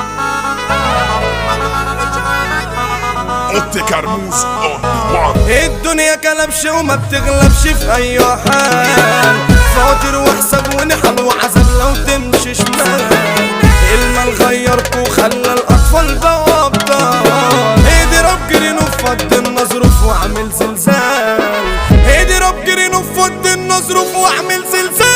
اوتي كرموز اونلي وان الدنيا كلبش وما بتغلبش في اي حال فاطر وحسب ونحل وعذاب لو تمشي شمال المال غيرك وخلى الاطفال بقوا ابطال اضرب جرين وفض النظروف واعمل زلزال اضرب جرين وفض النظروف واعمل زلزال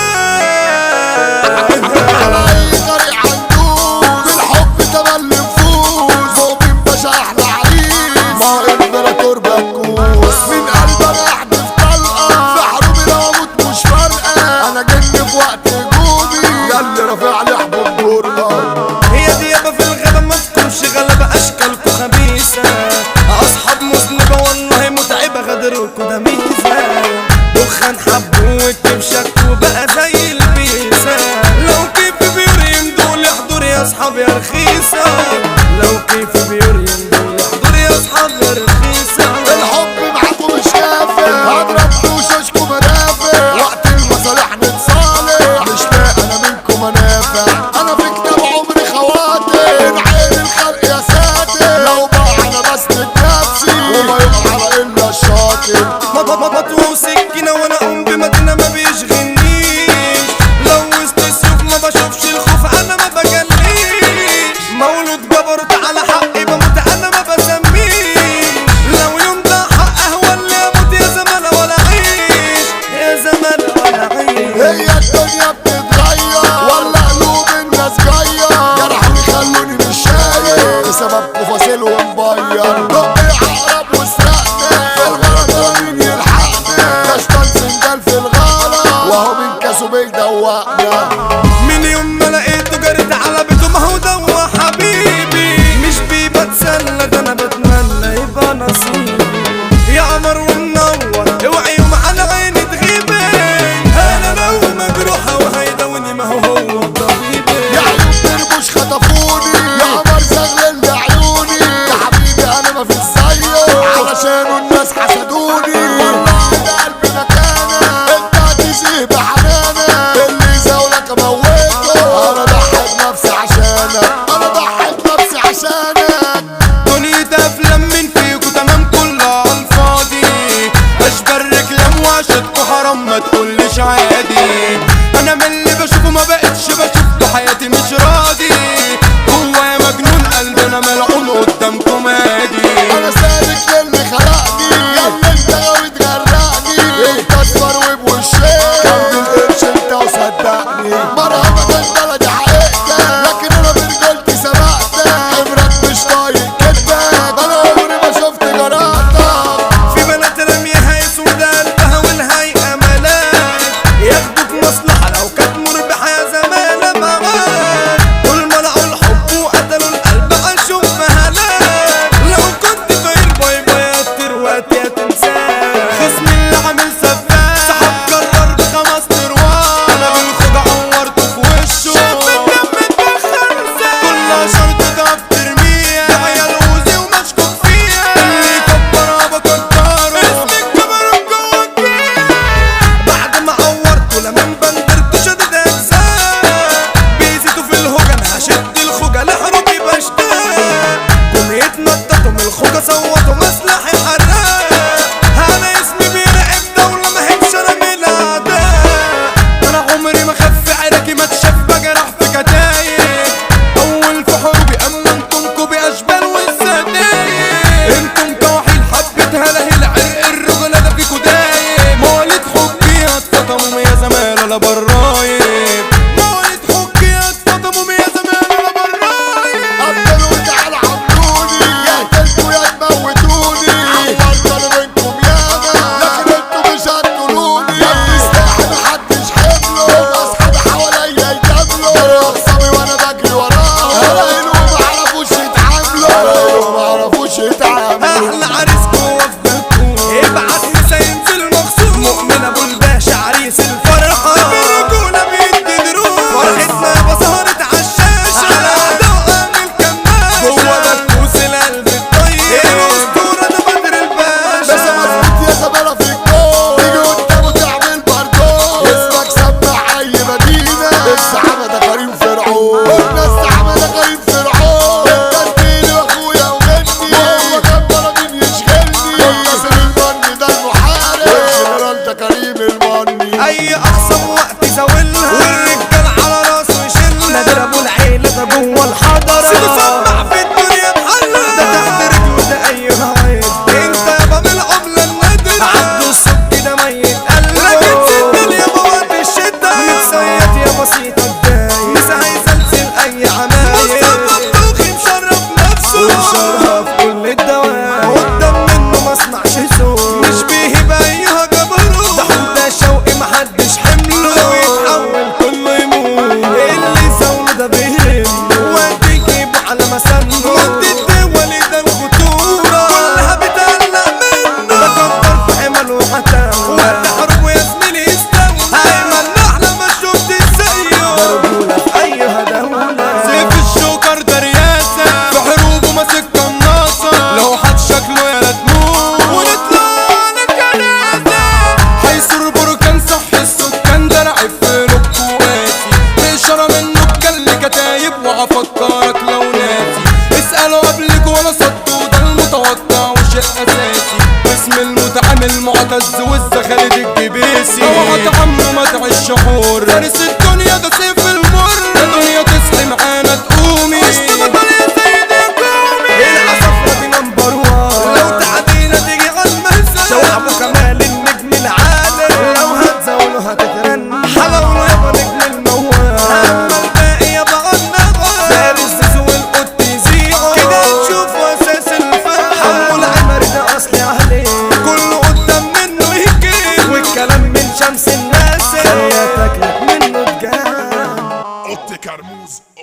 على اي طريق هندوس بالحب تملي نفوس مؤمن باشا احلى عريس ما امبراطور بكوس من قلب انا احدث طلقه في حروبي لو اموت مش فارقه انا جن في وقت هجومي ياللي رافع لي حبوب جورنال هي ديابة في الغابة ما تكونش غلبة أشكالكوا خبيثة أصحاب مذنبة والله متعبة غدركوا ده ميزة دخان حب وكبشك وبقى زي البيسة لو كيف بيريم دول احضر يا أصحاب يا رخيصة لو كيف بيريم دول احضر يا أصحاب يا رخيصة الحب معاكم مش نافع هضرب وشوشكم منافع وقت المصالح نتصالح مش لاقي انا منكم انافع انا في كتاب عمري خواتم من عين الخلق يا ساتر لو بقى انا بسند نفسي وما يبقى على الا الشاطر مطوة وسكينة وانا اقوم بمدينة ما بيشغلنيش لو وسط السيوف ما بشوفش الخوف انا ما بجليش مولود جبروت على حقي بموت انا ما بسميش لو يوم ده حق هو اللي اموت يا زمان ولا عيش يا زمان ولا عيش هي الدنيا بتتغير ولا قلوب الناس جاية جرحوني خلوني مش شايف بسبب فاصل ومبير دق عقرب وسرقنا في الغلط مين يلحقنا كشطان سندال في الغلا وهو من كاسه بيدوقنا من يوم ما لقيته جريت على بيته ما هو ده حبيبي مش بيه بتسلى ده انا بتمنى يبقى نصيبي يا قمر ومنور اوعي يوم على عيني تغيبي انا لو مجروحه وهيدوني ما هو هو طبيبي يا عيون تربوش خطفوني يا قمر زغلل لعيوني يا حبيبي انا ما في زيه علشانه الناس حسدوني والله ده قلبي مكانه انت هتسيب بحنانه اللي يزاولك اموته انا ضحيت نفسي عشانك انا ضحيت نفسي عشانك دنيا افلام من فيكوا تمام كلها على الفاضي اشبر رجلام وعشتكوا حرام ما تقوليش عادي انا من اللي بشوفه ما بقتش بشوفه حياتي مش راضي جوايا مجنون قلبي انا ملعون قدامكم هادي انا سالك للي خلقني يلا انت غاوي تغرقني انت اصفر وبوشين كمل القرش انت وصدقني مرحبا انت دي حقيقتك لكن انا برجولتي سبقتك عمرك مش طايق كدبك انا عمري ما شفت جرأتك في بنات رميها يسود قلبها والهيئة ملاك ياخدوك مصلحة لو كانت مربحة يا زمانة معاك طول ما لقوا الحب وقتلوا القلب عاشوا في هلاك لو كنت فاير باي باي هتطير وقت يا تنساك خصمي اللي عامل سفاك سحب قرر بخمس تروار انا بالخدع عورته في وشه شاف الدم بخمسة كلها شرط تعرف ترميها ده عيال وزي ومشكوك فيها اللي يكبرها بكتره اسمك كبر جوا الجيل بعد ما عورته لما بندرت شدد اجزاء بيزيدوا في الهجن هشد الخوجة لحروبي بشتاق جم يتنططوا من الخوجة صوتوا مسلحي حراق انا اسمي بيرعب دولة ما هبش انا من الاعداء انا عمري ما خف عركي ما اتشاف بجرح في كتايب اول في حروبي اما انتم كوبي اشبال والسدايب انتم كواحيل حبة هلاهي العرق الرجل ده فيكوا دايب مواليد حبي هتفطموا يا زمالة لا اي اخصم وقت زاولها والرجال على راسه يشيلها نادر ابو العيلة ده جوه الحضرة سيدي سمع في الدنيا محلة ده تحت رجله ده اي هايد انت يابا من العملة النادرة عبده الصوت كده ميت قلبه لكن سندل يابا وقت الشدة متسيد يا بسيطة الداية مش هيزلزل اي عمايل مصطفى مطوخي مشرف نفسه ومشرف كل الدوام قدام منه ما اسمعش صوت مش بيهب ايها جبروت ده حوده شوقي محدش حمله لو يتحول كله يموت اللي زونه ده بيهمه وقت يجيبه على مسامه وقت الدول ده الخطورة كلها بتقلق منه ده كبر في حمل وحتاوة وقت حربه يا زميلي يستوى ايمن احلى ما شفت زيه ضربوله في اي هداوله سيف الشوكر ده رياسة في حروبه ماسك قناصة لو حد شكله يا لا تموت ونطلع على كناسة حيث البركان صح السكان ده لعب في لبكو قاسي بإشارة منه بكل كتايب وهفكرك لو ناسي اسألوا قبلك ولا صدوا ده المتوقع وشيء أساسي اسم المتعامل معتز والزا خالد الجبيسي اوعى تعمرو مدع الشحور فارس الدنيا ده سيف المر يا دنيا تصحي معانا تقومي وسط بطل يا سيدي قومي العصافرة دي نمبر وان لو تعدينا تيجي على المهزة شوح ابو كمال النجم العالي لو هتزاوله هتترن حلوله يابا نجم الموال اما الباقي يابا غنغال فارس زيزو والقط يزيعوا كده نشوفوا اساس الفن حمو العمر ده اصلي عليه كله قدام منه يجي والكلام من شمس الناس خليتك لك منه تجاه Otte Carmouze